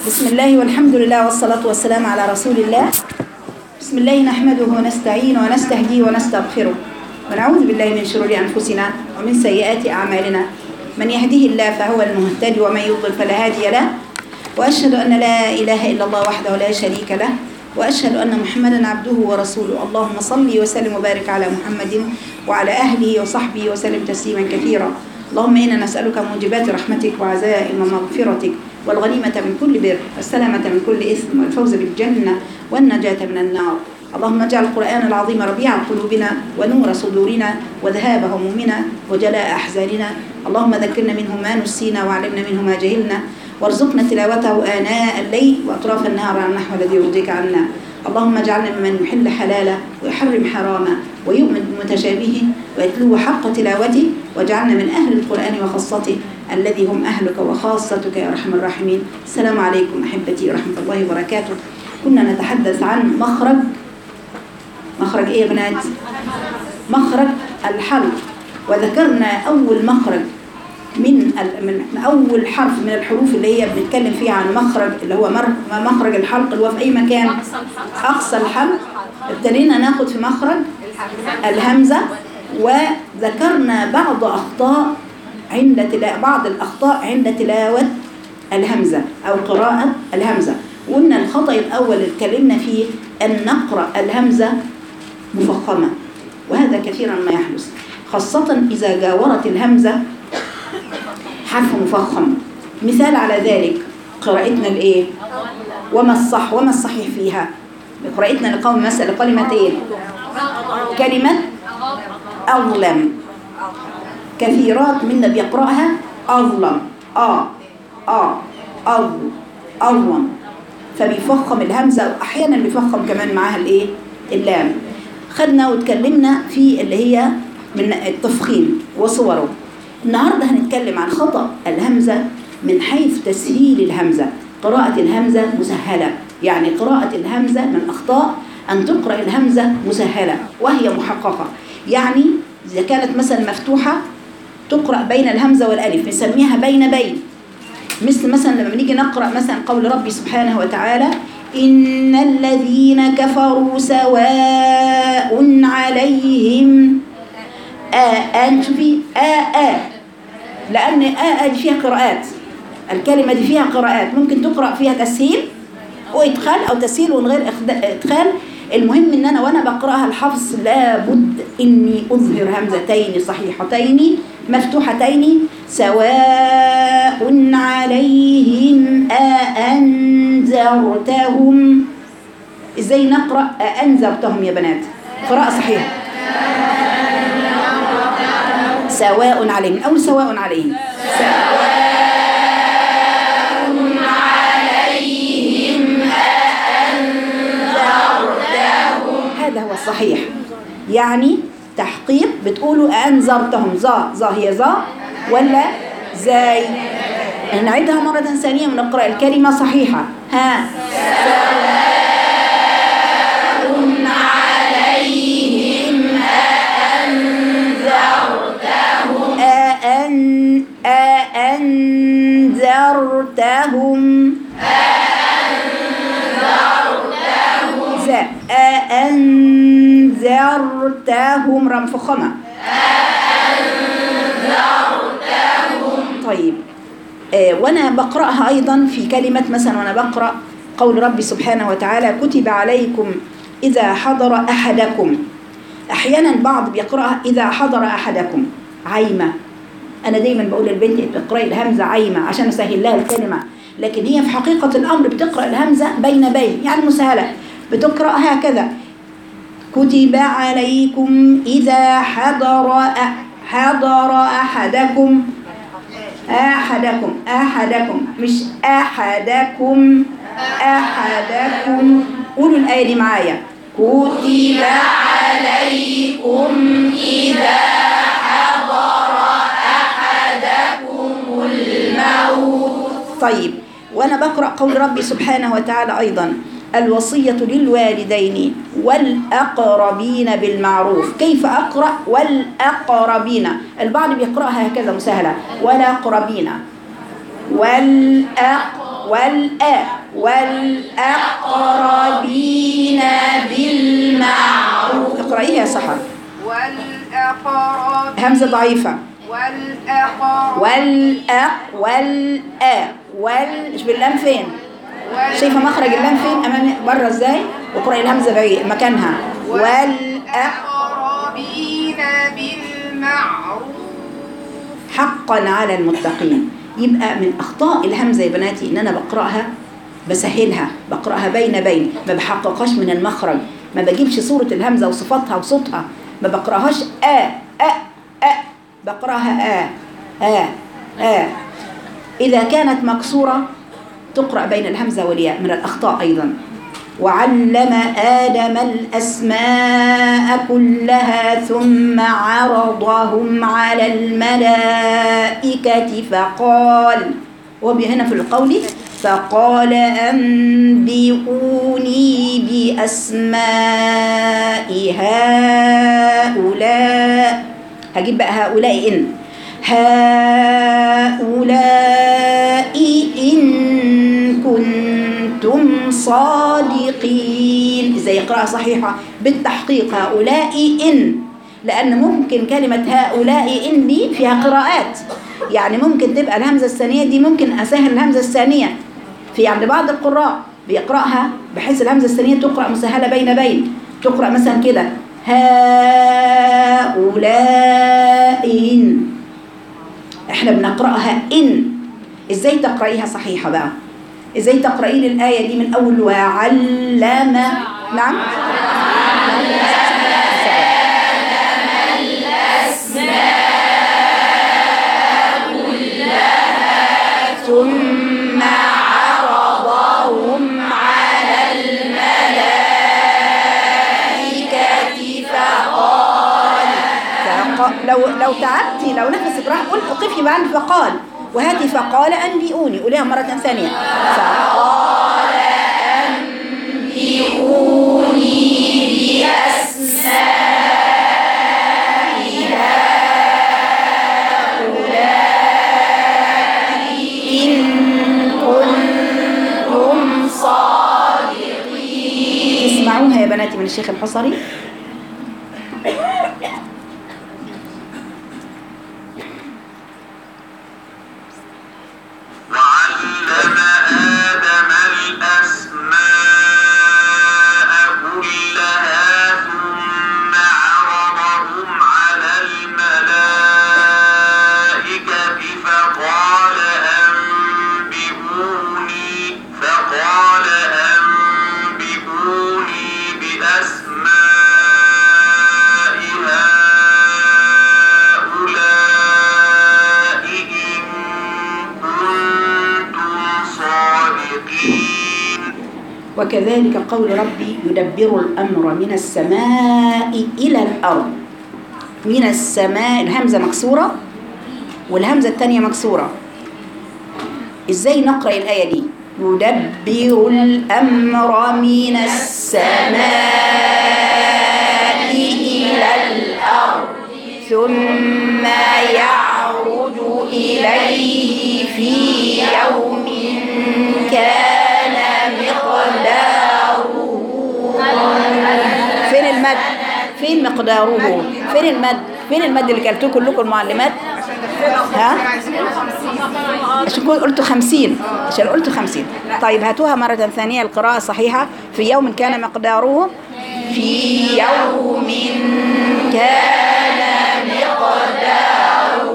بسم الله والحمد لله والصلاة والسلام على رسول الله بسم الله نحمده ونستعين ونستهديه ونستغفره ونعوذ بالله من شرور أنفسنا ومن سيئات أعمالنا من يهده الله فهو المهتدي ومن يضلل فلا هادي له وأشهد أن لا إله إلا الله وحده لا شريك له وأشهد أن محمدا عبده ورسوله اللهم صل وسلم وبارك على محمد وعلى أهله وصحبه وسلم تسليما كثيرا اللهم إنا نسألك موجبات رحمتك وعزائم مغفرتك والغنيمة من كل بر والسلامة من كل إثم والفوز بالجنة والنجاة من النار اللهم اجعل القرآن العظيم ربيع قلوبنا ونور صدورنا وذهاب همومنا وجلاء أحزاننا اللهم ذكرنا منه ما نسينا وعلمنا منه ما جهلنا وارزقنا تلاوته آناء الليل وأطراف النهار على النحو الذي يرضيك عنا اللهم اجعلنا ممن يحل حلالا ويحرم حراما ويؤمن بمتشابهه ويتلو حق تلاوته واجعلنا من أهل القرآن وخاصته الذي هم أهلك وخاصتك يا أرحم الراحمين السلام عليكم أحبتي ورحمة الله وبركاته كنا نتحدث عن مخرج مخرج إيه يا بنات؟ مخرج الحلق وذكرنا أول مخرج من من أول حرف من الحروف اللي هي بنتكلم فيها عن مخرج اللي هو مخرج الحلق اللي هو في أي مكان أقصى الحلق ابتدينا ناخد في مخرج الهمزة وذكرنا بعض أخطاء عند تلا... بعض الأخطاء عند تلاوة الهمزة أو قراءة الهمزة وقلنا الخطأ الأول اللي اتكلمنا فيه أن نقرأ الهمزة مفخمة وهذا كثيرا ما يحدث خاصة إذا جاورت الهمزة حرف مفخم مثال على ذلك قراءتنا الايه وما الصح وما الصحيح فيها قراءتنا لقوم مسألة كلمة ايه كلمة أظلم كثيرات منا بيقرأها أظلم آ آ أظ أظلم فبيفخم الهمزة وأحيانا بيفخم كمان معاها الايه اللام خدنا واتكلمنا في اللي هي من التفخيم وصوره النهاردة هنتكلم عن خطأ الهمزة من حيث تسهيل الهمزة قراءة الهمزة مسهلة يعني قراءة الهمزة من أخطاء أن تقرأ الهمزة مسهلة وهي محققة يعني إذا كانت مثلا مفتوحة تقرأ بين الهمزة والألف نسميها بين بين مثل مثلا لما بنيجي نقرأ مثلا قول ربي سبحانه وتعالى إن الذين كفروا سواء عليهم آ شوفي آ آ لأن آ آ دي فيها قراءات الكلمة دي فيها قراءات ممكن تقرأ فيها تسهيل وإدخال أو تسهيل ومن غير إدخال المهم إن أنا وأنا بقرأها الحفظ لابد إني أظهر همزتين صحيحتين مفتوحتين سواء عليهم أأنذرتهم إزاي نقرأ أأنذرتهم يا بنات قراءة صحيحة سواء عليهم أو سواء عليهم سواء عليهم أأنذرتهم هذا هو الصحيح يعني تحقيق بتقولوا أنذرتهم ظا ظا هي ظا ولا زاي نعيدها مرة ثانية ونقرأ الكلمة صحيحة ها سواء عليهم أأنذرتهم أأن أأنذرتهم أأنذرتهم زا أأنذرتهم رم فخمة أأنذرتهم طيب آه وانا بقرأها ايضا في كلمة مثلا وانا بقرأ قول ربي سبحانه وتعالى كتب عليكم إذا حضر أحدكم أحيانا بعض بيقرأها إذا حضر أحدكم عايمة أنا دايما بقول للبنت بتقرأي الهمزة عايمة عشان أسهل لها الكلمة لكن هي في حقيقة الأمر بتقرأ الهمزة بين بين يعني مسهلة بتقرأ هكذا كتب عليكم إذا حضر حضر أحدكم أحدكم أحدكم مش أحدكم أحدكم قولوا الآية دي معايا كتب عليكم إذا حضر أحدكم الموت طيب وأنا بقرأ قول ربي سبحانه وتعالى أيضا الوصية للوالدين والأقربين بالمعروف كيف أقرأ والأقربين البعض بيقرأها هكذا مسهلة والأقربين والأقربين والآ والأقربين بالمعروف اقرأيها يا سحر والأقرب همزة ضعيفة والأقرب والأ والآ وال مش باللام فين شايفة مخرج اللام فين أمام بره ازاي واقرأي الهمزة بعيد مكانها والأ والأقربين بالمعروف حقا على المتقين يبقى من اخطاء الهمزه يا بناتي ان انا بقراها بسهلها بقراها بين بين ما بحققهاش من المخرج ما بجيبش صوره الهمزه وصفاتها وصوتها ما بقراهاش ا ا ا بقراها ا ا ا اذا كانت مكسوره تقرا بين الهمزه والياء من الاخطاء ايضا وعلم آدم الأسماء كلها ثم عرضهم على الملائكة فقال وهنا في القول فقال أنبئوني بأسماء هؤلاء هجيب بقى هؤلاء إن هؤلاء إن كنتم صادقين إزاي يقرأها صحيحة بالتحقيق هؤلاء إن لأن ممكن كلمة هؤلاء إن دي فيها قراءات يعني ممكن تبقى الهمزة الثانية دي ممكن أسهل الهمزة الثانية في عند بعض القراء بيقرأها بحيث الهمزة الثانية تقرأ مسهلة بين بين تقرأ مثلا كده هؤلاء إن احنا بنقرأها إن ازاي تقرأيها صحيحة بقى ازاي تقرأين الآية دي من أول وعلم نعم ثم عرضهم على الملائكة فقال فق... لو لو تعبتي لو نفسك راح قل اقفي بعد فقال وهاتي فقال أنبئوني قوليها مرة ثانية فقال أنبئوني بأسماء إن كنتم صادقين اسمعوها يا بناتي من الشيخ الحصري وعلم آدم الأسماء كلها ثم عرضهم على الملائكة فقال أنبئوني فقال أنبئوني بأسماء هؤلاء إن كنتم صادقين وكذلك قول ربي يدبر الأمر من السماء إلى الأرض من السماء الهمزة مكسورة والهمزة الثانية مكسورة إزاي نقرأ الآية دي يدبر الأمر من السماء إلى الأرض ثم يعرج إليه في يوم كان مقداره فين المد فين مقداره فين المد فين المد اللي كلتوه كلكم المعلمات ها عشان كنت قلتوا خمسين عشان قلتوا خمسين طيب هاتوها مرة ثانية القراءة الصحيحة في يوم كان مقداره في يوم كان مقداره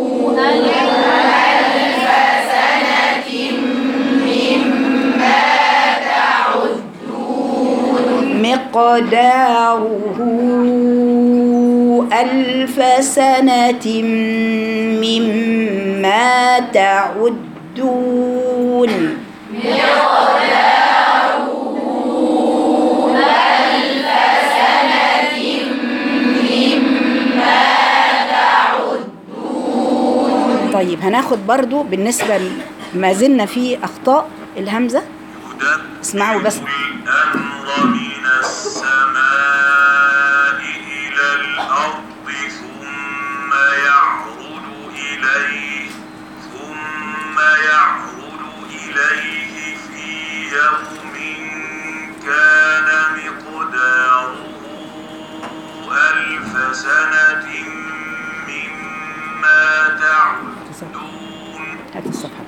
مقداره ألف سنة مما تعدون طيب هناخد برضو بالنسبة ل- ما زلنا في أخطاء الهمزة اسمعوا بس. الأمر من السماء إلى الأرض ثم يعرج إليه ثم يعرج إليه يوم كان مقداره ألف سنة مما تعدون هذه الصفحة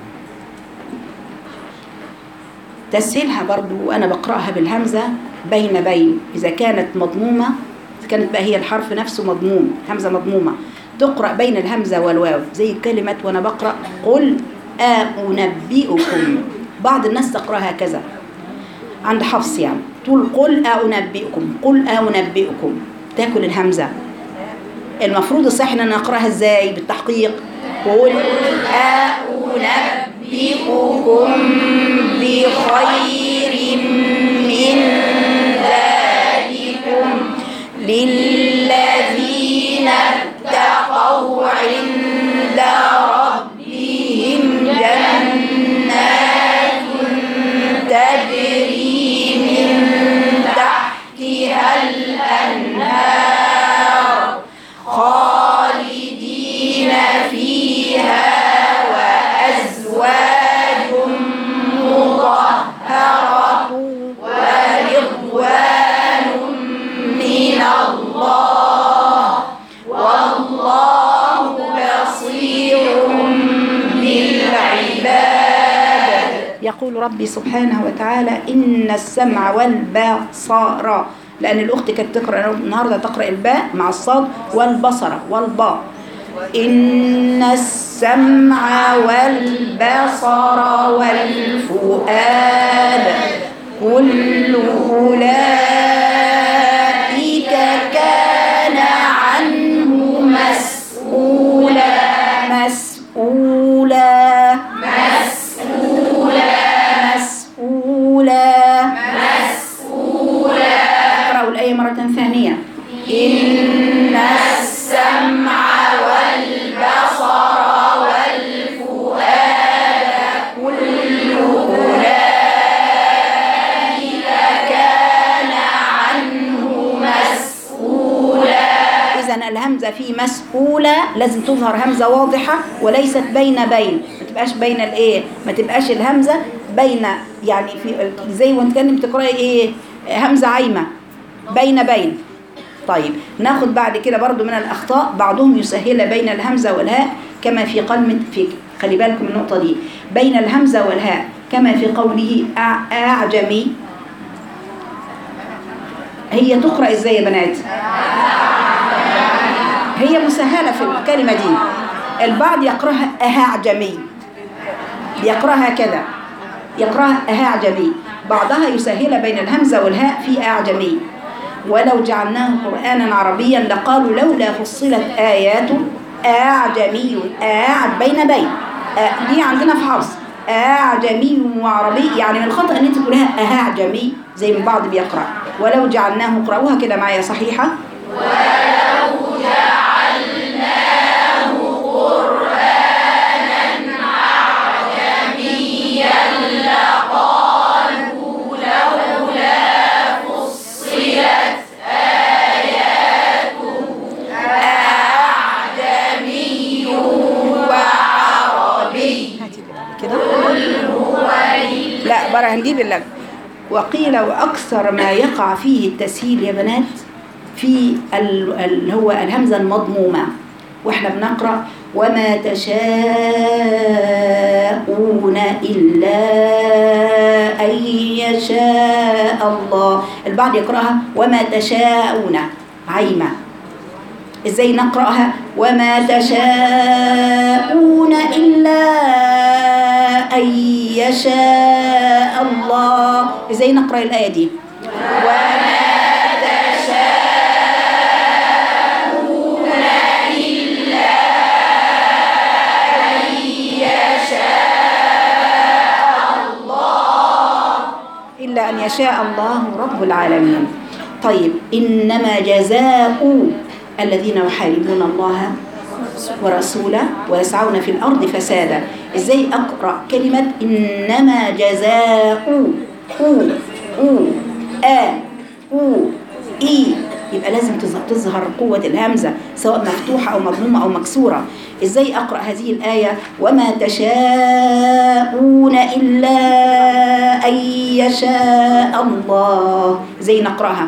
تسهيلها برضو وأنا بقرأها بالهمزة بين بين إذا كانت مضمومة إذا كانت بقى هي الحرف نفسه مضموم همزة مضمومة تقرأ بين الهمزة والواو زي كلمة وأنا بقرأ قل أنبئكم بعض الناس تقرأها هكذا عند حفص يعني تقول قل أنبئكم قل أنبئكم تاكل الهمزة المفروض الصح ان انا اقراها ازاي بالتحقيق قل أنبئكم بخير من ذلكم للذين اتقوا عند ربهم جنات تجري من تحتها الأنهار خالدين فيها وأزواج مطهرة ورضوان من الله والله بصير بالعباد يقول ربي سبحانه وتعالى إن السمع والبصر لأن الأخت كانت تقرأ النهاردة تقرأ الباء مع الصاد والبصر والباء إن السمع والبصر والفؤاد كل أولئك كان عنه مسؤولا مسؤولا مسؤولا مسؤولا اقرأوا الآية مرة ثانية إن السمع والبصر والفؤاد كل أولئك كان عنه مسؤولا إذا الهمزة في مسؤولة لازم تظهر همزة واضحة وليست بين بين ما تبقاش بين الإيه ما تبقاش الهمزة بين يعني في زي وانت كان بتقرأي إيه همزة عايمة بين بين طيب ناخد بعد كده برضو من الأخطاء بعضهم يسهل بين الهمزة والهاء كما في قلم في خلي بالكم من النقطة دي بين الهمزة والهاء كما في قوله أع- أعجمي هي تقرأ ازاي يا بنات هي مسهلة في الكلمة دي البعض يقرأها أهاعجمي يقرأها كذا يقرأها أهاعجمي بعضها يسهل بين الهمزة والهاء في أعجمي ولو جعلناه قرآنا عربيا لقالوا لولا فصلت آياته أعجمي أعد بين بين آ- دي عندنا في حفص أعجمي وعربي يعني من الخطأ أن أنت تقولها أهاعجمي زي ما البعض بيقرأ ولو جعلناه اقرأوها كده معايا صحيحة كده لا برا هنجيب اللجنة وقيل وأكثر ما يقع فيه التسهيل يا بنات في ال- ال- هو الهمزة المضمومة واحنا بنقرأ وما تشاءون إلا أن يشاء الله البعض يقرأها وما تشاءون عيمة ازاي نقرأها وما تشاءون إلا أن يشاء الله ازاي نقرأ الآية دي وما إلا أن يشاء الله رب العالمين طيب إنما جزاء الذين يحاربون الله ورسوله ويسعون في الأرض فسادا إزاي أقرأ كلمة إنما جزاء أو أو آ أو إي يبقى لازم تظهر, تظهر قوة الهمزة سواء مفتوحة أو مضمومة أو مكسورة إزاي أقرأ هذه الآية وما تشاءون إلا أن يشاء الله زي نقرأها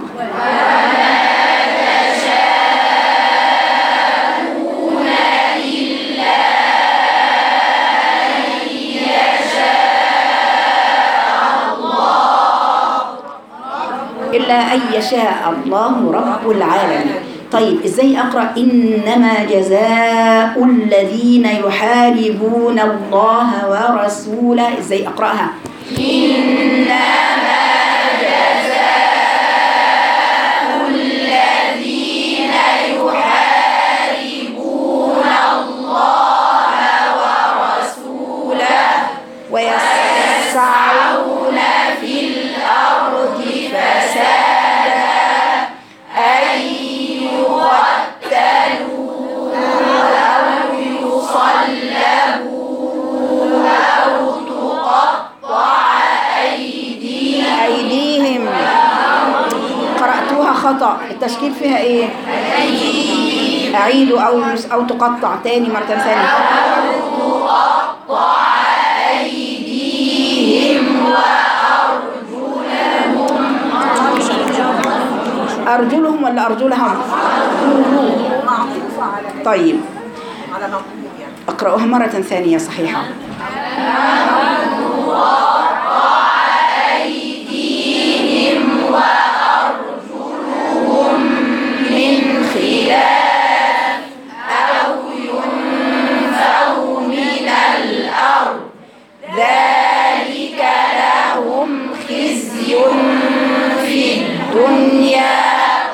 إلا أن يشاء الله رب العالمين طيب إزاي أقرأ إنما جزاء الذين يحاربون الله ورسوله إزاي أقرأها ويسعون في الأرض فسادا أن يقتلوا أو يصلبوا أو تقطع أيديهم أيديهم قرأتوها خطأ التشكيل فيها إيه؟ أعيد أو أو تقطع تاني مرة ثانية أرجلهم ولا أرجلهم طيب أقرأها مرة ثانية صحيحة من خلاف أو ينفوا من الأرض ذلك لهم خزي في الدنيا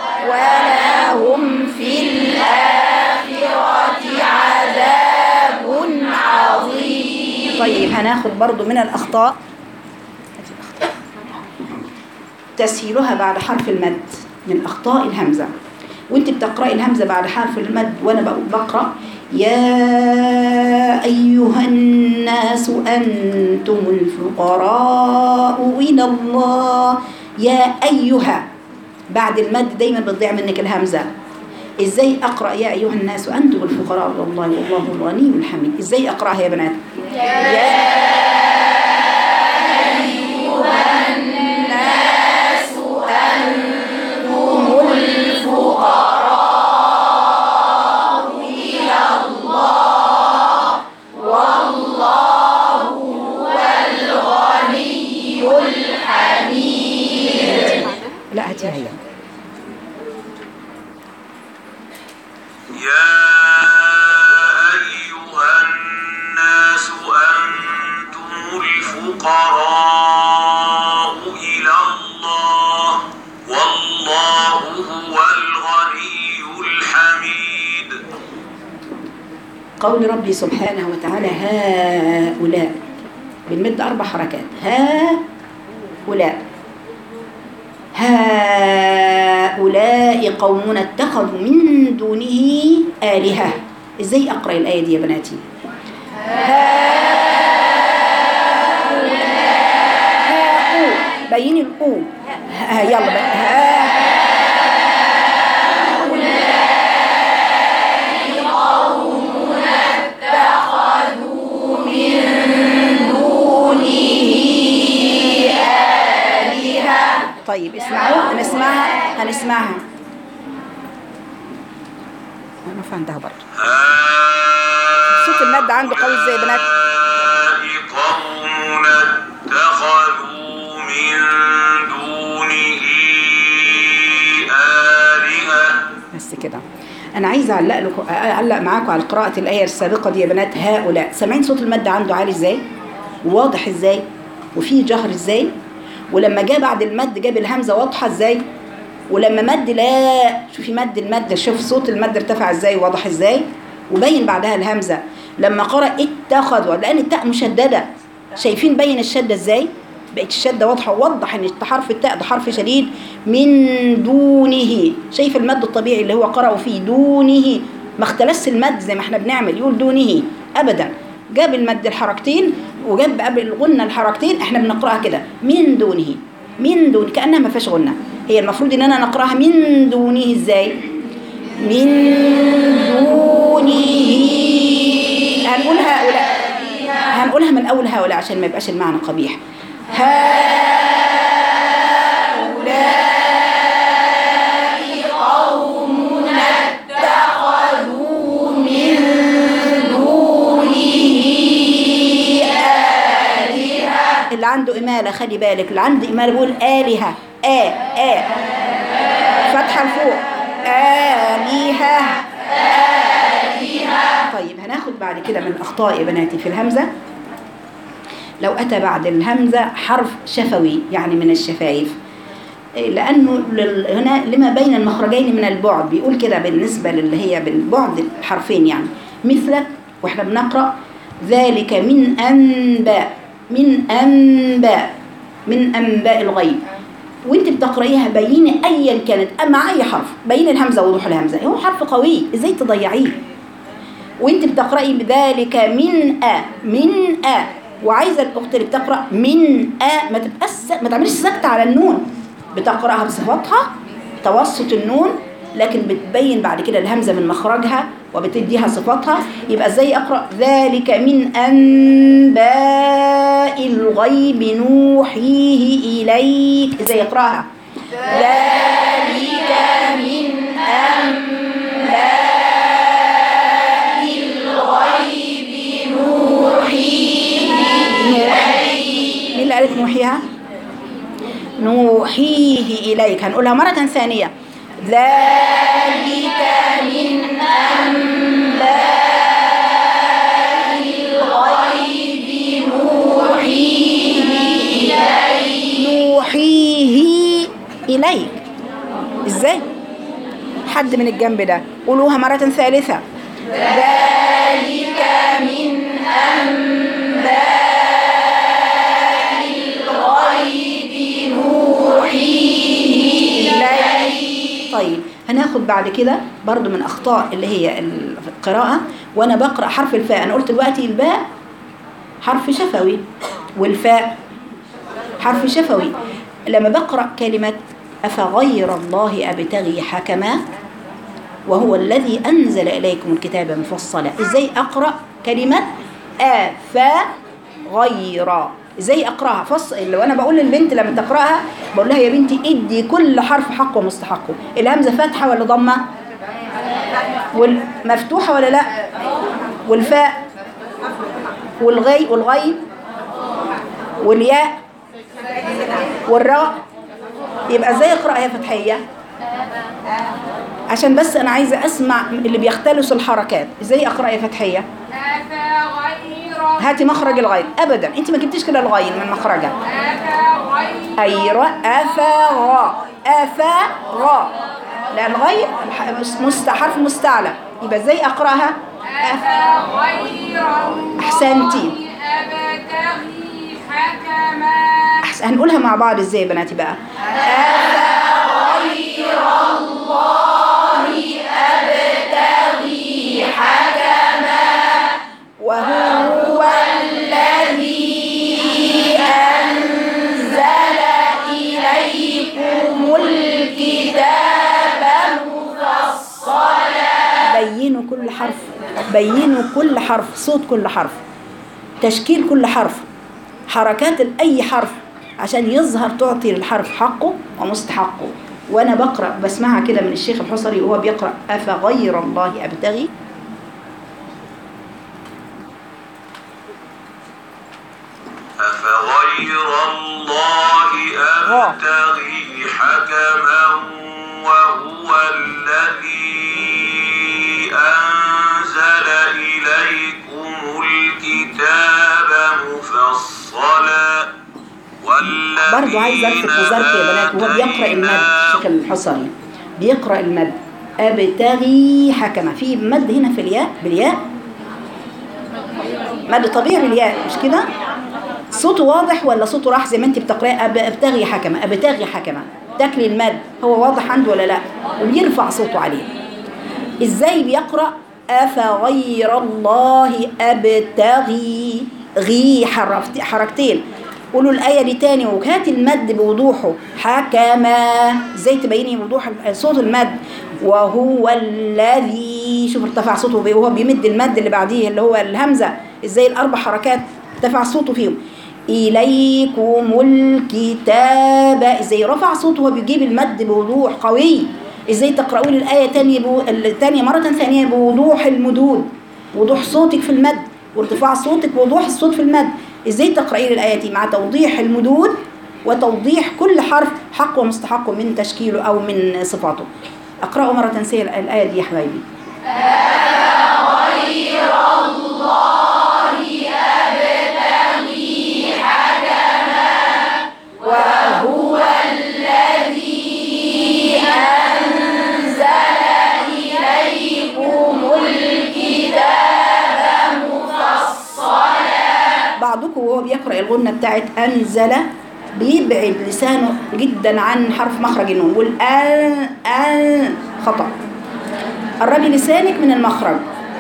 ولهم في الآخرة عذاب عظيم طيب هناخد برضو من الأخطاء تسهيلها بعد حرف المد من أخطاء الهمزة وانت بتقرأي الهمزة بعد حرف المد وانا بقول بقرأ يا أيها الناس أنتم الفقراء إلى الله يا أيها بعد المد دايما بتضيع منك الهمزة ازاي اقرا يا ايها الناس انتم الفقراء الى الله والله الغني الحميد ازاي اقراها يا بنات يا لا هاتيها هي يا أيها الناس أنتم الفقراء إلى الله والله هو الغني الحميد قول ربي سبحانه وتعالى هؤلاء بنمد أربع حركات هؤلاء هؤلاء قومون اتخذوا من دونه آلهة ازاي أقرأ الآية دي يا بناتي هؤلاء بيني الأو ها يلا بقى ها طيب اسمعوا هنسمعها هنسمعها انا فهمتها برضه صوت المادة عنده قوي ازاي يا بنات هؤلاء قوم اتخذوا من دونه آلهة بس كده انا عايزه اعلق لكم اعلق معاكم على قراءه الايه السابقه دي يا بنات هؤلاء سامعين صوت المد عنده عالي ازاي وواضح ازاي وفيه جهر ازاي ولما جاء بعد المد جاب الهمزه واضحه ازاي ولما مد لا شوفي مد المد شوف صوت المد ارتفع ازاي وواضح ازاي وبين بعدها الهمزه لما قرأ اتخذوا لان التاء مشدده شايفين بين الشده ازاي بقت الشده واضحه ووضح ان حرف التاء ده حرف شديد من دونه شايف المد الطبيعي اللي هو قرأه فيه دونه ما اختلس المد زي ما احنا بنعمل يقول دونه ابدا جاب المد الحركتين وجاب قبل الغنه الحركتين احنا بنقراها كده من دونه من دون كانها ما فيهاش غنه هي المفروض ان انا نقراها من دونه ازاي من دونه هنقول هؤلاء هنقولها من اول هؤلاء عشان ما يبقاش المعنى قبيح ها اللي عنده إمالة خلي بالك اللي عنده إمالة بيقول آلهة آ آ فتحة لفوق آلهة طيب هناخد بعد كده من الأخطاء يا بناتي في الهمزة لو أتى بعد الهمزة حرف شفوي يعني من الشفايف إيه، لأنه لل- هنا لما بين المخرجين من البعد بيقول كده بالنسبة للي هي بالبعد الحرفين يعني مثل واحنا بنقرأ ذلك من أنباء من أنباء من أنباء الغيب وانت بتقرأيها بيني أيا كانت مع أي حرف بين الهمزة وضوح الهمزة هو حرف قوي ازاي تضيعيه وانت بتقرأي بذلك من أ من أ وعايزة الأخت اللي بتقرأ من أ ما تبقاش ما تعمليش سكتة على النون بتقرأها بصفاتها توسط النون لكن بتبين بعد كده الهمزة من مخرجها وبتديها صفاتها يبقى ازاي أقرأ ذلك من أنباء الغيب نوحيه إليك ازاي أقرأها ذلك من مين اللي قالت نوحيها؟ نوحيه إليك هنقولها مرة ثانية ذلك من أنباء الغيب نوحيه إليك نوحيه إليك إزاي؟ حد من الجنب ده قولوها مرة ثالثة ذلك من طيب هناخد بعد كده برضو من اخطاء اللي هي القراءه وانا بقرا حرف الفاء انا قلت دلوقتي الباء حرف شفوي والفاء حرف شفوي لما بقرا كلمه افغير الله ابتغي حكما وهو الذي انزل اليكم الكتاب مفصلا ازاي اقرا كلمه افا غير ازاي اقراها فص لو انا بقول للبنت لما تقراها بقول لها يا بنتي ادي كل حرف حقه ومستحقه الهمزه فاتحه ولا ضمه والمفتوحه ولا لا والفاء والغي والغين والياء والراء يبقى ازاي اقرا هي فتحيه عشان بس انا عايزه اسمع اللي بيختلسوا الحركات ازاي اقرا هي فتحيه أفغير هاتي مخرج الغين ابدا انت ما جبتيش كده الغين من مخرجها أفغير ايوه افا را افا را لا الغين مست حرف مستعلى يبقى ازاي اقراها أف- أفغير الله أحسنتي. أبتغي حكما أحسن هنقولها مع بعض ازاي يا بناتي بقى وهو الذي أنزل إليكم الكتاب مفصلا بينوا كل حرف بينوا كل حرف صوت كل حرف تشكيل كل حرف حركات أي حرف عشان يظهر تعطي للحرف حقه ومستحقه وأنا بقرأ بسمعها كده من الشيخ الحصري وهو بيقرأ أفغير الله أبتغي أفغير الله أبتغي حكما وهو الذي أنزل إليكم الكتاب مفصلا والذين برضو عايز الفت نظرك يا بنات وهو بيقرا المد الشيخ الحصري بيقرا المد ابتغي حكمه في مد هنا في الياء بالياء مد طبيعي بالياء مش كده صوته واضح ولا صوته راح زي ما انت بتقرأي أب- ابتغي حكمه ابتغي حكمه تاكلي المد هو واضح عنده ولا لا وبيرفع صوته عليه ازاي بيقرا افغير الله ابتغي غي حرفت حركتين قولوا الايه دي تاني وهات المد بوضوحه حكما ازاي تبيني بوضوح صوت المد وهو الذي شوف ارتفع صوته بيه وهو بيمد المد اللي بعديه اللي هو الهمزه ازاي الاربع حركات ارتفع صوته فيهم إليكم الكتاب ازاي رفع صوته وهو بيجيب المد بوضوح قوي ازاي تقرؤون الآية تانية بو... الثانية مرة ثانية بوضوح المدود وضوح صوتك في المد وارتفاع صوتك ووضوح الصوت في المد ازاي تقرأي الآية دي مع توضيح المدود وتوضيح كل حرف حق ومستحق من تشكيله أو من صفاته أقرأوا مرة تنسي الآية دي يا حبايبي بعضكم وهو بيقرأ الغنة بتاعت أنزل بيبعد لسانه جدا عن حرف مخرج النون يقول أن أن خطأ قربي لسانك من المخرج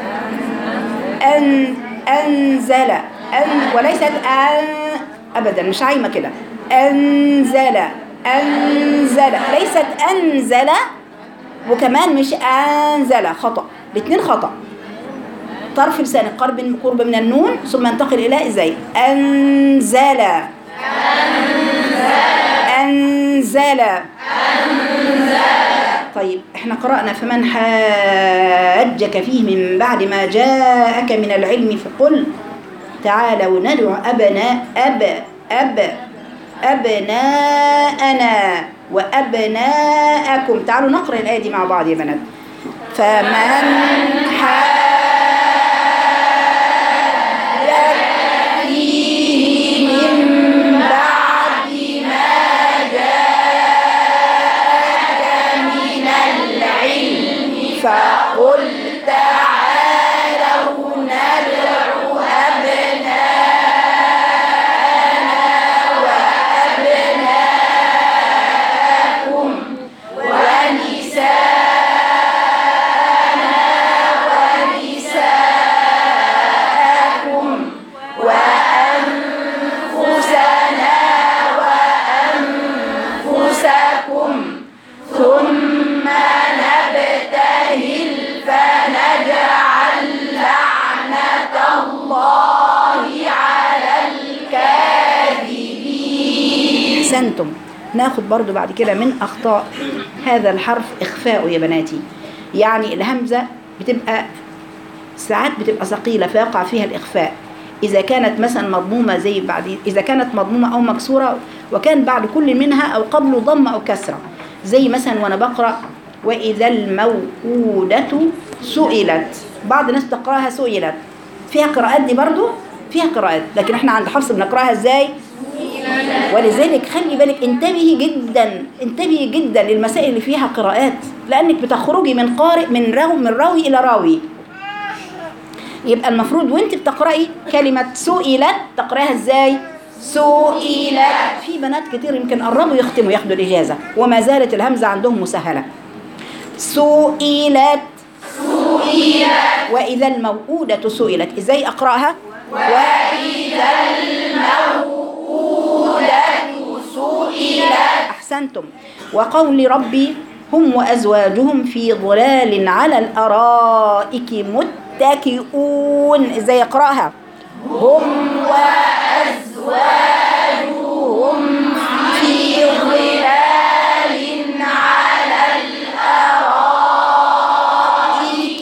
أن أنزل أن وليست أن أبدا مش عايمة كده أنزل أنزل ليست أنزل وكمان مش أنزل خطأ الاثنين خطأ طرف لسانك قرب قرب من النون ثم ينتقل إلى إزاي أنزل أنزل طيب احنا قرأنا فمن حاجك فيه من بعد ما جاءك من العلم فقل تعالوا ندعو أبناء أب أب أبناءنا وأبناءكم تعالوا نقرأ الآية دي مع بعض يا بنات فمن حاجك فيه من بعد ما جاءك من العلم فقل تعالوا ندعو أبناءنا وأبناءكم ونساءنا ونساءكم وأنفسنا وأنفسكم ثم نبتهل فنجعل لعنة الله على الكاذبين أحسنتم ناخد برضو بعد كده من أخطاء هذا الحرف إخفاء يا بناتي يعني الهمزة بتبقى ساعات بتبقى ثقيلة فيقع فيها الإخفاء إذا كانت مثلا مضمومة زي بعد إذا كانت مضمومة أو مكسورة وكان بعد كل منها أو قبله ضم أو كسرة زي مثلا وأنا بقرأ وإذا الموءودة سئلت بعض الناس تقرأها سئلت فيها قراءات دي برضو فيها قراءات لكن احنا عند حفص بنقراها ازاي ولذلك خلي بالك انتبهي جدا انتبهي جدا للمسائل اللي فيها قراءات لانك بتخرجي من قارئ من راوي من راوي الى راوي يبقى المفروض وانت بتقراي كلمه سئلت تقراها ازاي سئلت في بنات كتير يمكن قربوا يختموا ياخدوا الاجازه وما زالت الهمزه عندهم مسهله سئلت سئلت واذا الموءوده سئلت ازاي اقراها واذا أحسنتم وقول ربي هم وأزواجهم في ظلال على الأرائك متكئون إزاي يقرأها هم وأزواجهم في ظلال على الأرائك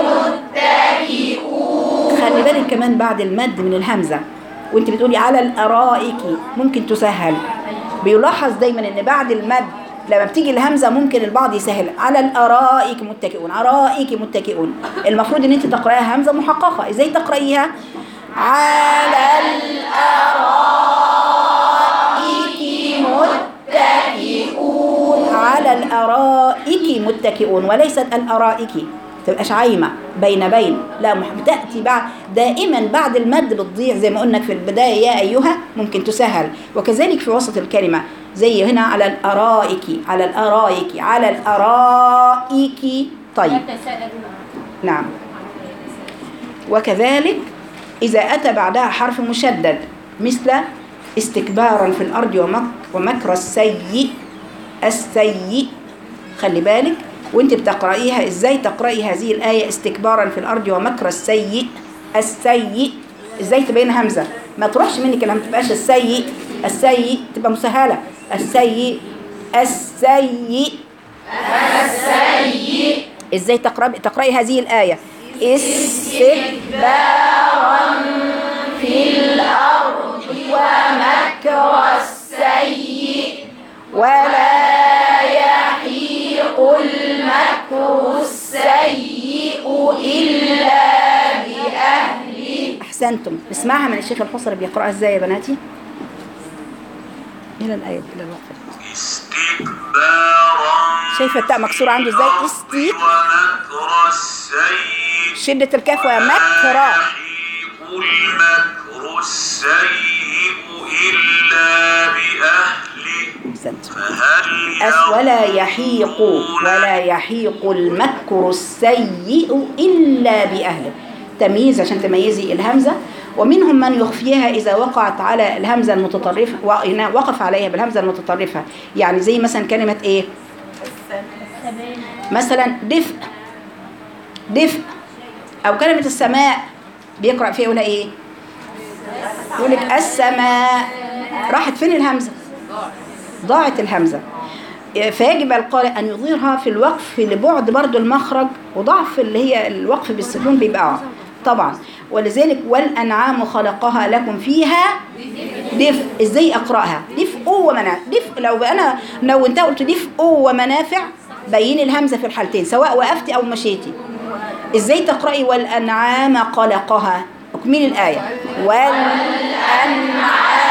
متكئون خلي بالك كمان بعد المد من الهمزة وانت بتقولي على الأرائك ممكن تسهل بيلاحظ دايما ان بعد المد لما بتيجي الهمزه ممكن البعض يسهل على الارائك متكئون ارائك متكئون المفروض ان انت تقرايها همزه محققه ازاي تقرايها على الارائك متكئون على الارائك متكئون وليست الارائك تبقاش عايمه بين بين لا مح- بتاتي بعد دائما بعد المد بتضيع زي ما قلنا في البدايه يا ايها ممكن تسهل وكذلك في وسط الكلمه زي هنا على الارائك على الارائك على الارائك طيب نعم وكذلك إذا أتى بعدها حرف مشدد مثل استكبارا في الأرض ومك ومكر السيء السيء خلي بالك وانت بتقرأيها ازاي تقرأي هذه الآية استكبارا في الأرض ومكر السيء السيء ازاي تبين همزة ما تروحش منك الهمزة تبقاش السيء السيء تبقى مسهلة السيء السيء ازاي تقرأي تقرأي هذه الآية استكبارا في الأرض ومكر السيء ولا يحيق المكر السيء إلا بأهله أحسنتم اسمعها من الشيخ الحصري بيقرأها ازاي يا بناتي إلى الآية إلى الوقت استكبارا شايفة التاء مكسورة عنده ازاي في استيك ومكر السيء شدة الكاف وهي لا مكرة يحيق المكر السيء إلا بأهله أحسنتم فهل أس ولا يحيق ولا يحيق المكر السيء إلا بأهله تمييز عشان تميزي الهمزة ومنهم من يخفيها إذا وقعت على الهمزة المتطرفة و- وقف عليها بالهمزة المتطرفة يعني زي مثلا كلمة إيه مثلا دفء دفء أو كلمة السماء بيقرأ فيها يقولها إيه يقول لك السماء راحت فين الهمزة ضاعت الهمزة فيجب القارئ أن يظهرها في الوقف لبعد برضو المخرج وضعف اللي هي الوقف بالسكون بيبقى طبعا ولذلك والأنعام خلقها لكم فيها دفء ازاي اقراها دفء ومنافع دفء لو انا لو انت قلت دفء ومنافع بين الهمزه في الحالتين سواء وقفتي او مشيتي ازاي تقراي والانعام خلقها اكملي الايه والانعام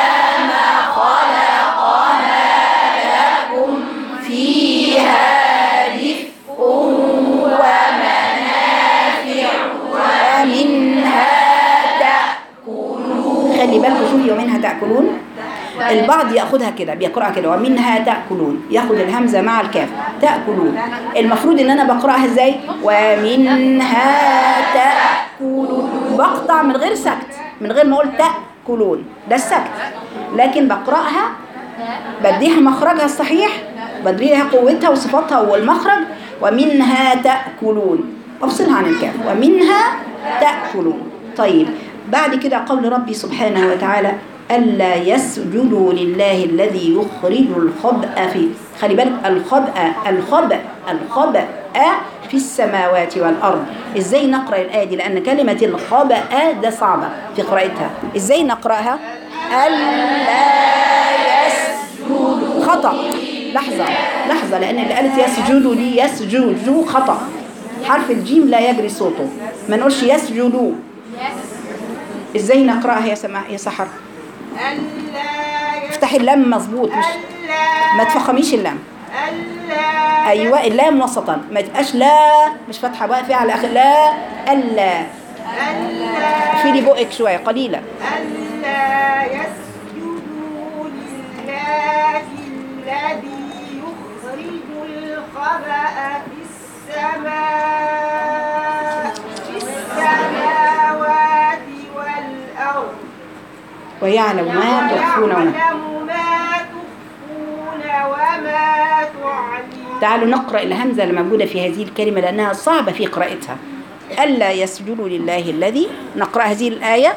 فيها دفء ومنافع ومنها تأكلون خلي بالكم شوفي ومنها تأكلون البعض ياخدها كده بيقراها كده ومنها تاكلون ياخد الهمزه مع الكاف تاكلون المفروض ان انا بقراها ازاي ومنها تاكلون بقطع من غير سكت من غير ما اقول تاكلون ده السكت لكن بقراها بديها مخرجها الصحيح بديها قوتها وصفاتها والمخرج ومنها تأكلون أفصلها عن الكاف ومنها تأكلون طيب بعد كده قول ربي سبحانه وتعالى ألا يسجدوا لله الذي يخرج الخبأ في خلي بالك الخبأ الخبأ الخبأ في السماوات والأرض إزاي نقرأ الآية دي لأن كلمة الخبأ ده صعبة في قراءتها إزاي نقرأها ألا يسجدوا خطأ لحظة لحظة لأن اللي قالت يسجدوا دي يسجد جو خطأ حرف الجيم لا يجري صوته ما نقولش يسجدوا ازاي نقراها يا سماح يا سحر ألا افتحي اللام مظبوط مش ما تفخميش اللام ألا ايوه اللام وسطا ما تبقاش لا مش فاتحه بقى فيها على اخر لا الا ألا شيلي بقك شويه قليلا ألا يسجدوا لله الذي يخرج الخبأ في السماء في السماوات والأرض ويعلم ما تخفون وما ويعلم ما تخفون وما تعلنون تعالوا نقرأ الهمزة الموجودة في هذه الكلمة لأنها صعبة في قراءتها ألا يسجدوا لله الذي نقرأ هذه الآية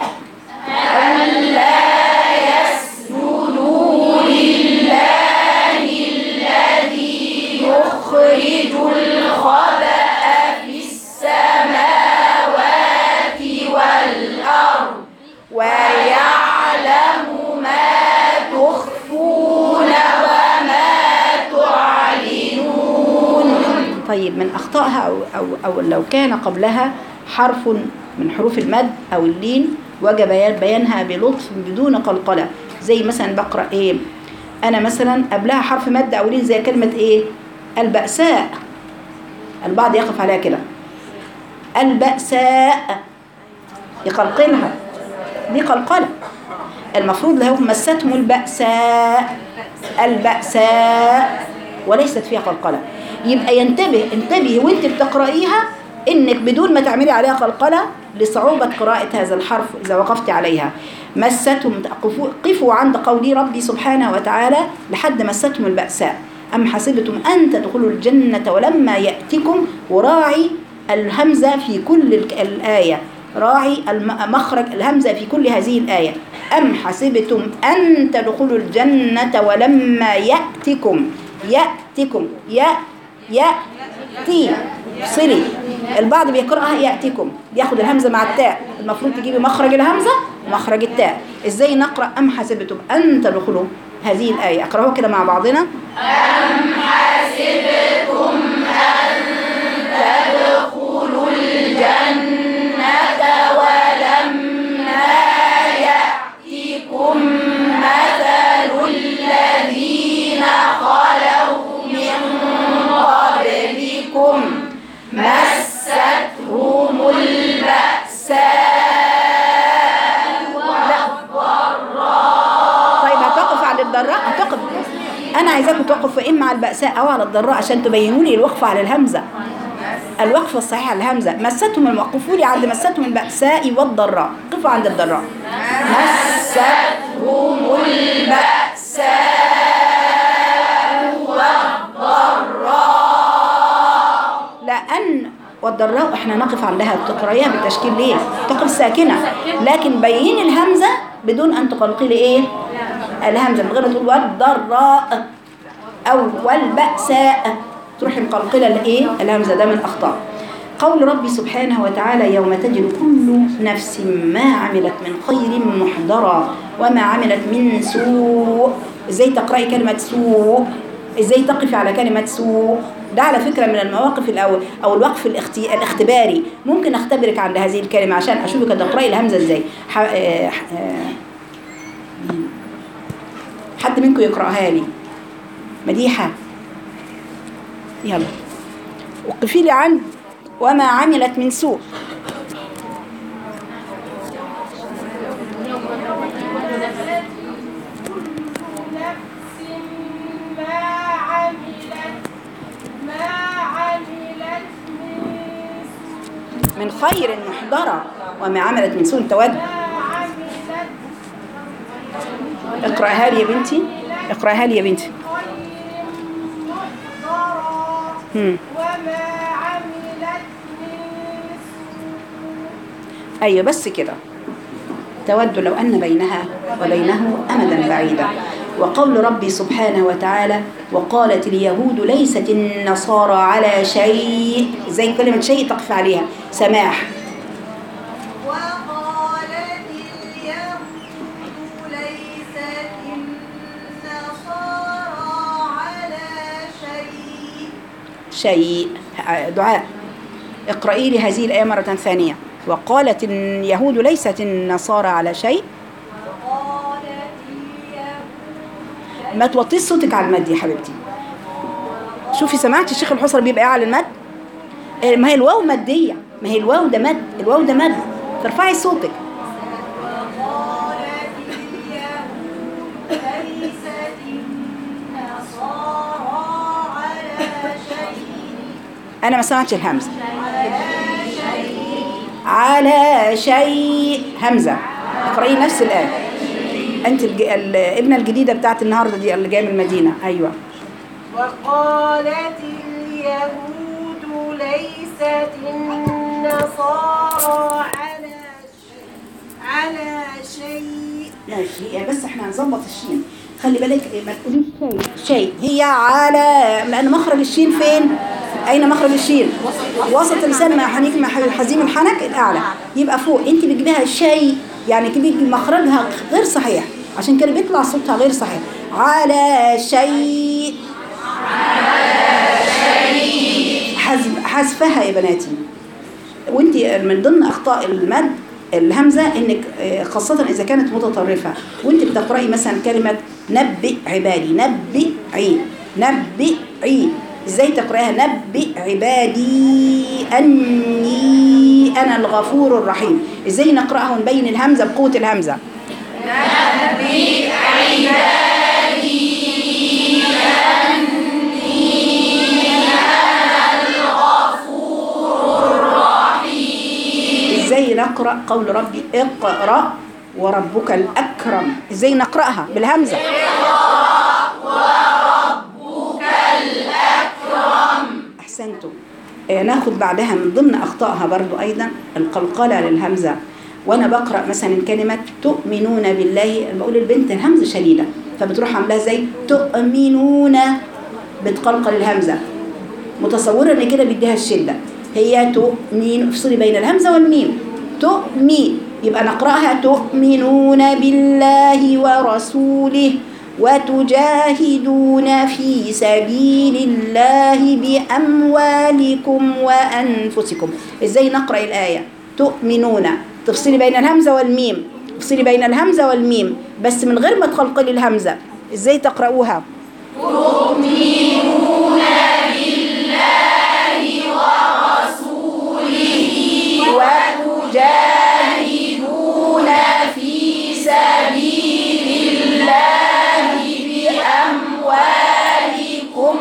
يخرج الخبأ في السماوات والأرض ويعلم ما تخفون وما تعلنون طيب من أخطائها أو, أو, أو لو كان قبلها حرف من حروف المد أو اللين وجب بيان- بيانها بلطف بدون قلقلة زي مثلا بقرأ إيه أنا مثلا قبلها حرف مد أو لين زي كلمة إيه البأساء البعض يقف عليها كده البأساء يقلقلها دي قلقلة المفروض له مستهم البأساء البأساء وليست فيها قلقلة يبقى ينتبه انتبهي وانت بتقرأيها انك بدون ما تعملي عليها قلقلة لصعوبة قراءة هذا الحرف إذا وقفت عليها مستهم قفوا- قفوا عند قول ربي سبحانه وتعالى لحد مستهم البأساء أم حسبتم أن تدخلوا الجنة ولما يأتكم وراعي الهمزة في كل الك- الآية راعي الم- مخرج الهمزة في كل هذه الآية أم حسبتم أن تدخلوا الجنة ولما يأتكم يأتكم يأ يأتي صلي البعض بيقرأها يأتيكم بياخد الهمزة مع التاء المفروض تجيبي مخرج الهمزة مخرج التاء ازاي نقرا ام حسبتم ان تدخلوا هذه الايه اقراها كده مع بعضنا طيب هتقف على الضراء هتقف انا عايزاكم تقفوا اما على البأساء او على الضراء عشان تبينوا لي الوقفه على الهمزه الوقفه الصحيحه على الهمزه مستهم الموقفوا لي عند مستهم البأساء والضراء قفوا عند الضراء مستهم البأساء لأن والضراء احنا نقف عندها تقرأيها بالتشكيل ليه؟ تقف ساكنة لكن بين الهمزة بدون أن تقلقلي ايه؟ الهمزة من غير ما تقول والضراء أو والبأساء تروحي مقلقلة الايه؟ الهمزة ده من الأخطاء قول ربي سبحانه وتعالى يوم تجد كل نفس ما عملت من خير محضرا وما عملت من سوء ازاي تقرأي كلمة سوء ازاي تقفي على كلمة سوء ده على فكرة من المواقف الأول أو الوقف الاختي... الاختباري ممكن أختبرك عند هذه الكلمة عشان أشوفك تقرأي الهمزة ازاي ح... آه، ح... آه، حد منكم يقرأها لي مديحة يلا وقفي لي عن وما عملت من سوء نفس ما عملت ما عملت من سوء من خير محضرة وما عملت من سوء تود ما عملت اقرأها لي يا بنتي اقرأها لي يا بنتي خير محضرا هم. وما عملت من سوء أيوة بس كده تود لو أن بينها وبينه أمدا بعيدا وقول ربي سبحانه وتعالى وقالت اليهود ليست النصارى على شيء زي كلمة شيء تقف عليها سماح وقالت اليهود ليست النصارى على شيء شيء دعاء اقرأي لي هذه الآية مرة ثانية وقالت اليهود ليست النصارى على شيء وقالت اليهود ما توطيش صوتك على المد يا حبيبتي شوفي سمعتي الشيخ الحصري بيبقى ايه على المد إيه، ما هي الواو مادية ما هي الواو ده مد الواو ده مد ترفعي صوتك وقالت اليهود ليست النصارى على شيء انا ما سمعتش الهمزة على شيء همزة اقرأي نفس الآية انت الج... الابنة الجديدة بتاعت النهاردة دي اللي جاية من المدينة ايوه وقالت اليهود ليست النصارى على شيء على شيء ماشي يعني بس احنا هنظبط الشين خلي بالك إيه، ما تقوليش شيء شيء هي على لان مخرج الشين فين اين مخرج الشين وسط اللسان مع حنيك مع حزيم الحنك الاعلى يبقى فوق انت بتجيبها شيء يعني بيجي مخرجها غير صحيح عشان كده بيطلع صوتها غير صحيح على شيء حذف حذفها يا بناتي وانت من ضمن اخطاء المد الهمزه انك آه، خاصه اذا كانت متطرفه وانت بتقراي مثلا كلمه نبئ عبادي نبئي نبئي ازاي تقراها نبئ عبادي اني انا الغفور الرحيم ازاي نقراها ونبين الهمزه بقوه الهمزه ازاي نقرا قول ربي اقرا وربك الاكرم ازاي نقراها بالهمزه احسنتم آه، ناخد بعدها من ضمن اخطائها برضو ايضا القلقله للهمزه وانا بقرا مثلا كلمه تؤمنون بالله بقول البنت الهمزه شديده فبتروح عاملاها زي تؤمنون بتقلقل الهمزه متصوره ان كده بيديها الشده هي تؤمن افصلي بين الهمزه والميم تؤمي يبقى نقرأها تؤمنون بالله ورسوله وتجاهدون في سبيل الله بأموالكم وأنفسكم إزاي نقرأ الآية تؤمنون تفصلي بين الهمزة والميم تفصلي بين الهمزة والميم بس من غير ما تخلقلي الهمزة إزاي تقرأوها وتجاهدون في سبيل الله بأموالكم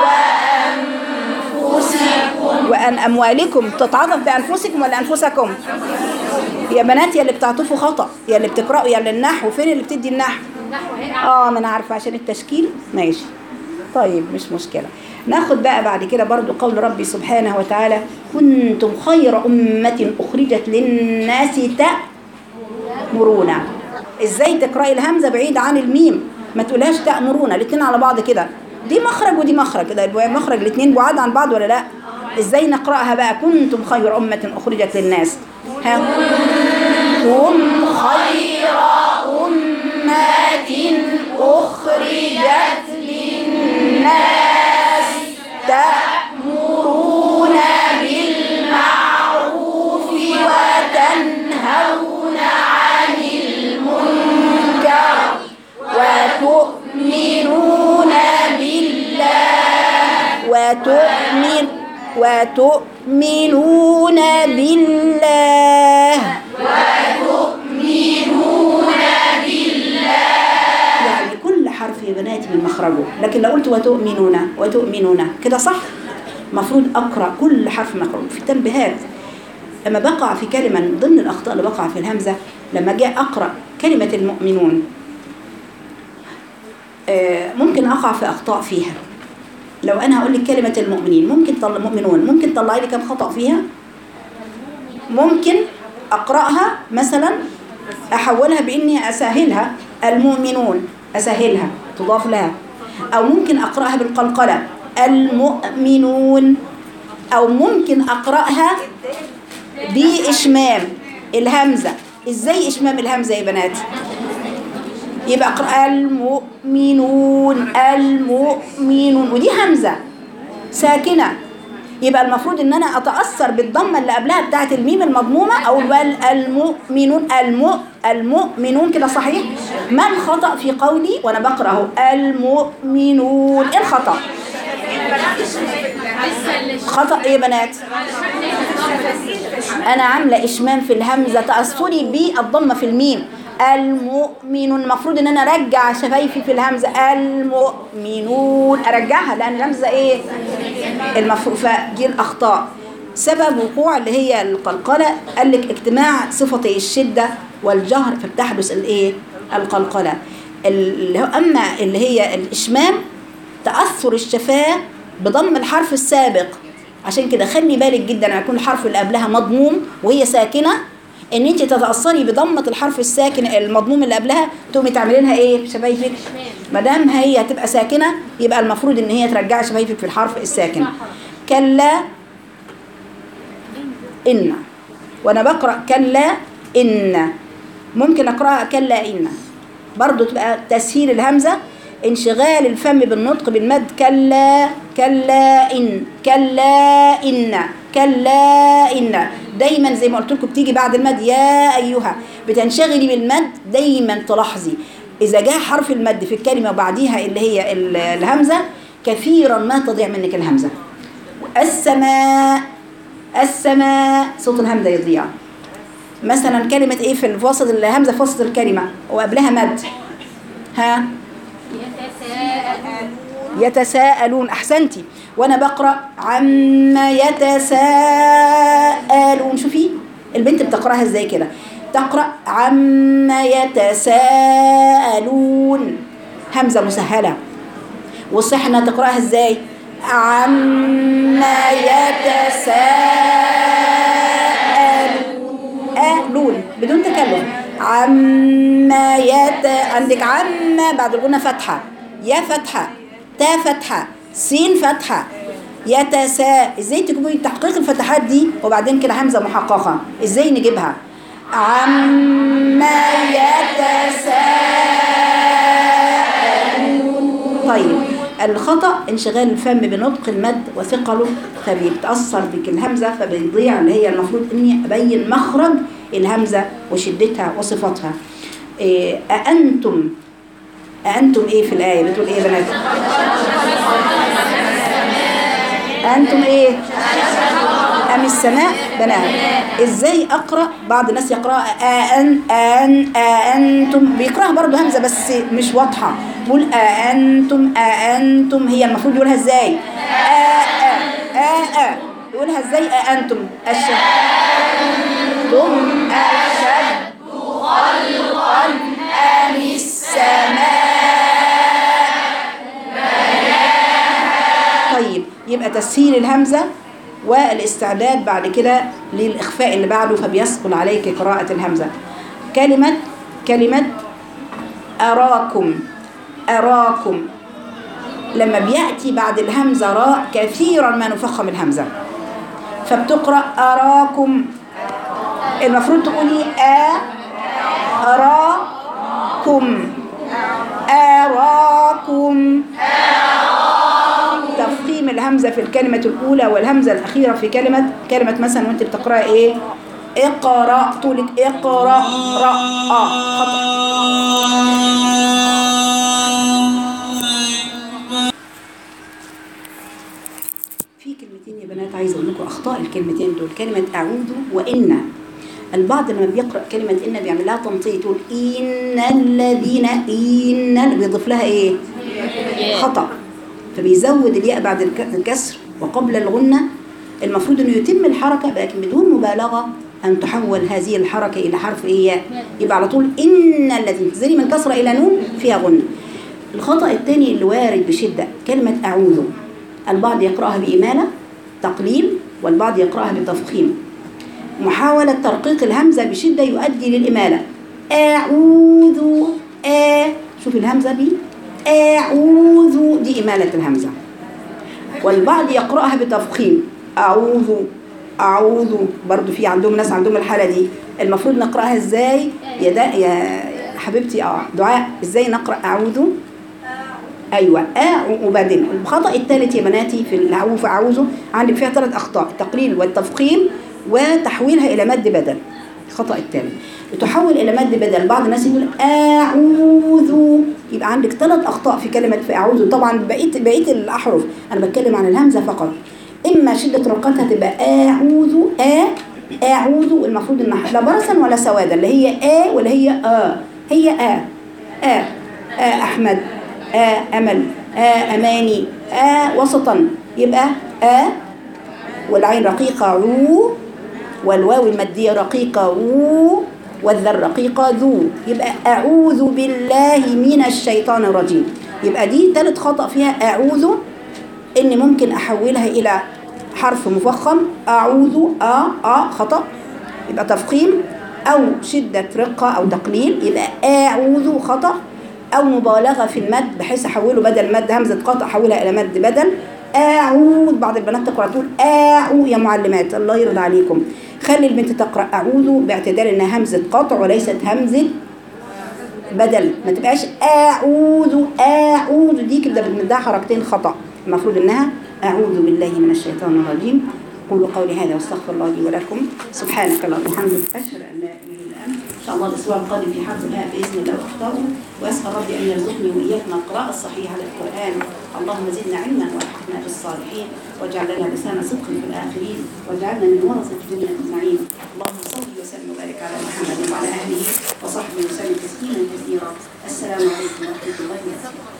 وأنفسكم وأن أموالكم تتعاطف بأنفسكم ولا أنفسكم يا بنات يا اللي بتعطفوا خطأ يا اللي بتقرأوا يا اللي النحو فين اللي بتدي النحو اه ما انا عارفه عشان التشكيل ماشي طيب مش مشكله ناخد بقى بعد كده برضو قول ربي سبحانه وتعالى كنتم خير أمة أخرجت للناس تأمرون ازاي تقرأي الهمزة بعيد عن الميم ما تقولهاش تأمرون الاتنين على بعض كده دي مخرج ودي مخرج ده الب- مخرج الاتنين بعاد عن بعض ولا لا ازاي نقرأها بقى كنتم خير أمة أخرجت للناس ها كنتم خير أمة أخرجت للناس تأمرون بالمعروف وتنهون عن المنكر وتؤمنون بالله وتؤمن وتؤمنون بالله يعني كل حرف يا بناتي من مخرجه لكن لو قلت وتؤمنون وتؤمنون كده صح المفروض اقرا كل حرف مخرج في تنبيهات لما بقع في كلمه من ضمن الاخطاء اللي بقع في الهمزه لما جاء اقرا كلمه المؤمنون آه، ممكن اقع في اخطاء فيها لو انا هقول لك كلمه المؤمنين ممكن طل... مؤمنون ممكن تطلعي لي كم خطا فيها ممكن اقراها مثلا احولها باني اسهلها المؤمنون اسهلها تضاف لها او ممكن اقراها بالقلقله المؤمنون او ممكن اقراها باشمام الهمزه ازاي اشمام الهمزه يا بنات يبقى اقرا المؤمنون المؤمنون ودي همزه ساكنه يبقى المفروض ان انا اتاثر بالضمه اللي قبلها بتاعه الميم المضمومه او بل المؤمنون الم المؤمنون كده صحيح ما الخطا في قولي وانا بقرا اهو المؤمنون ايه الخطا خطا ايه يا بنات انا عامله اشمام في الهمزه تاثري بالضمه في الميم المؤمنون المفروض ان انا ارجع شفايفي في الهمزه المؤمنون ارجعها لان الهمزه ايه المفروض فدي الاخطاء سبب وقوع اللي هي القلقله قال لك اجتماع صفتي الشده والجهر فبتحدث الايه القلقله اللي هو اما اللي هي الاشمام تاثر الشفاه بضم الحرف السابق عشان كده خلي بالك جدا لما يكون الحرف اللي قبلها مضموم وهي ساكنه ان انت تتاثري بضمه الحرف الساكن المضموم اللي قبلها تقومي تعملي لها ايه شفايفك ما دام هي هتبقى ساكنه يبقى المفروض ان هي ترجعي شفايفك في الحرف الساكن كلا ان وانا بقرا كلا ان ممكن اقراها كلا ان برضو تبقى تسهيل الهمزه انشغال الفم بالنطق بالمد كلا كلا ان كلا ان كلا ان دايما زي ما قلت لكم بتيجي بعد المد يا ايها بتنشغلي بالمد دايما تلاحظي اذا جاء حرف المد في الكلمه وبعديها اللي هي ال- الهمزه كثيرا ما تضيع منك الهمزه السماء السماء صوت الهمزه يضيع مثلا كلمه ايه في وسط الهمزه في وسط الكلمه وقبلها مد ها يتساءلون احسنتي وانا بقرا عما يتساءلون شوفي البنت بتقراها ازاي كده تقرا عما يتساءلون همزه مسهله والصحنه تقراها ازاي عما يتساءلون آلون بدون تكلم عما يت عندك عما بعد الغنى فتحة يا فتحة تا فتحة سين فتحة يتسا ازاي تجيبي تحقيق الفتحات دي وبعدين كده همزة محققة ازاي نجيبها عما يتساءلون طيب الخطأ انشغال الفم بنطق المد وثقله فبيتأثر بك الهمزة فبيضيع اللي هي المفروض اني ابين مخرج الهمزة وشدتها وصفاتها إيه أأنتم أأنتم ايه في الآية بتقول ايه يا بنات أنتم ايه أم السماء بنات ازاي اقرا بعض الناس يقرا ان ان انتم بيقراها برضه همزه بس مش واضحه بقول انتم انتم هي المفروض يقولها ازاي آ آ يقولها ازاي انتم اشد انتم اشد خلقا ام السماء طيب يبقى تسهيل الهمزة والاستعداد بعد كده للإخفاء اللي بعده فبيسهل عليك قراءة الهمزة كلمة كلمة أراكم أراكم لما بيأتي بعد الهمزة راء كثيرا ما نفخم الهمزة فبتقرأ أراكم المفروض تقولي أ أراكم أراكم تفخيم الهمزة في الكلمة الأولى والهمزة الأخيرة في كلمة كلمة مثلا وأنت بتقرأ إيه اقرأ طولك اقرأ رأ آه خطأ في كلمتين يا بنات عايزة أقول لكم أخطاء الكلمتين دول كلمة أعوذ وإن البعض لما بيقرأ كلمة إن بيعمل لها تنطيط يقول إن الذين إن بيضيف لها إيه خطأ فبيزود الياء بعد الك- الكسر وقبل الغنة المفروض انه يتم الحركة لكن بدون مبالغة أن تحول هذه الحركة إلى حرف إيه ياء يبقى على طول إن الذي تنزلي من كسرة إلى نون فيها غنة الخطأ الثاني اللي وارد بشدة كلمة أعوذ البعض يقرأها بإمالة تقليل والبعض يقرأها بتفخيم محاولة ترقيق الهمزة بشدة يؤدي للإمالة أعوذ آ شوف الهمزة دي أعوذ دي إمالة الهمزة والبعض يقرأها بتفخيم أعوذ أعوذ برضو في عندهم ناس عندهم الحالة دي المفروض نقرأها إزاي يا دا يا حبيبتي اه دعاء إزاي نقرأ أعوذ أيوة آ وبعدين الخطأ الثالث يا بناتي في الأعوذ أعوذ عندك فيها ثلاث أخطاء التقليل والتفخيم وتحويلها إلى مد بدل الخطأ الثالث تحول إلى مد بدل بعض الناس يقول أعوذ يبقى عندك ثلاث أخطاء في كلمة في أعوذ طبعا بقية بقية الأحرف أنا بتكلم عن الهمزة فقط إما شدة رقتها تبقى أعوذ آ أعوذ المفروض إنها لا برصا ولا سوادا اللي هي آ ولا هي آ هي آ آ آ أحمد آ أمل آ أماني آ وسطا يبقى آ والعين رقيقة عو والواو المادية رقيقة و والذر رقيقة ذو يبقى أعوذ بالله من الشيطان الرجيم يبقى دي ثالث خطأ فيها أعوذ إن ممكن أحولها إلى حرف مفخم أعوذ آ آ خطأ يبقى تفخيم أو شدة رقة أو تقليل يبقى أعوذ خطأ أو مبالغة في المد بحيث أحوله بدل مد همزة قطع أحولها إلى مد بدل أعوذ بعض البنات تقرأ تقول أعوذ يا معلمات الله يرضى عليكم خلي البنت تقرأ أعوذ باعتدال إنها همزة قطع وليست همزة بدل ما تبقاش أعوذ أعوذ دي كده بنمدها حركتين خطأ المفروض إنها أعوذ بالله من الشيطان الرجيم قولوا قولي هذا واستغفر الله لي ولكم سبحانك اللهم وبحمدك أشهد أن لا إله إلا أنت إن شاء الله الأسبوع القادم في حرف الهاء بإذن الله واختاره وأسأل ربي أن يرزقني وإياكم القراءة الصحيحة للقرآن اللهم زدنا علما وألحقنا بالصالحين واجعل لنا لسان صدق في الآخرين واجعلنا من ورثة جنة